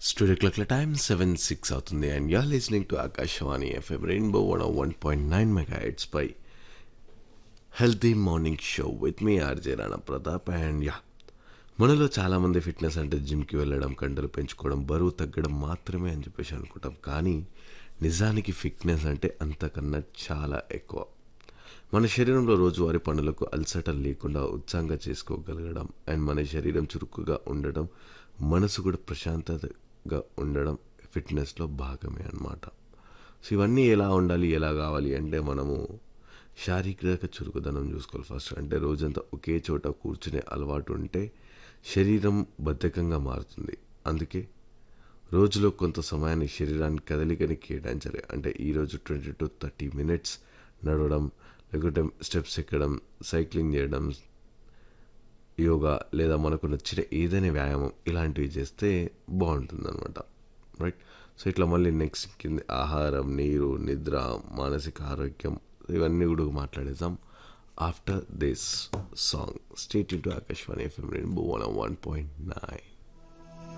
studio క్లాక్ల time seven six అవుతుంది and you're listening to Akashvani FM rainbow one one point nine mega heads పై healthy morning show with me RJ Rana Pratap and yeah మనలో చాలామంది fitness అంటే జిమ్కి వెళ్ళడం కండలు పెంచుకోవడం బరువు తగ్గడం మాత్రమే అని చెప్పేసి అనుకుంటాం కానీ నిజానికి ఫిట్నెస్ అంటే అంతకన్నా చాలా ఎక్కువ మన శరీరంలో రోజువారీ పనులకు అలసట లేకుండా ఉత్సాహంగా చేసుకోగలగడం అండ్ మన శరీరం చురుకుగా ఉండడం మనసు కూడా ప్రశాంతతగా ఉండడం ఫిట్నెస్లో భాగమే అన్నమాట సో ఇవన్నీ ఎలా ఉండాలి ఎలా కావాలి అంటే మనము శారీరక చురుకుదనం చూసుకోవాలి ఫస్ట్ అంటే రోజంతా ఒకే చోట కూర్చునే అలవాటు ఉంటే శరీరం బద్ధకంగా మారుతుంది అందుకే రోజులో కొంత సమయాన్ని శరీరానికి కదలికని కేటాయించాలి అంటే ఈరోజు ట్వంటీ టు థర్టీ మినిట్స్ నడవడం లేకుంటే స్టెప్స్ ఎక్కడం సైక్లింగ్ చేయడం యోగా లేదా మనకు నచ్చిన ఏదైనా వ్యాయామం ఇలాంటివి చేస్తే బాగుంటుంది అనమాట రైట్ సో ఇట్లా మళ్ళీ నెక్స్ట్ కింద ఆహారం నీరు నిద్ర మానసిక ఆరోగ్యం ఇవన్నీ కూడా మాట్లాడేద్దాం after this song state to Akashvani FM rainbow one one point nine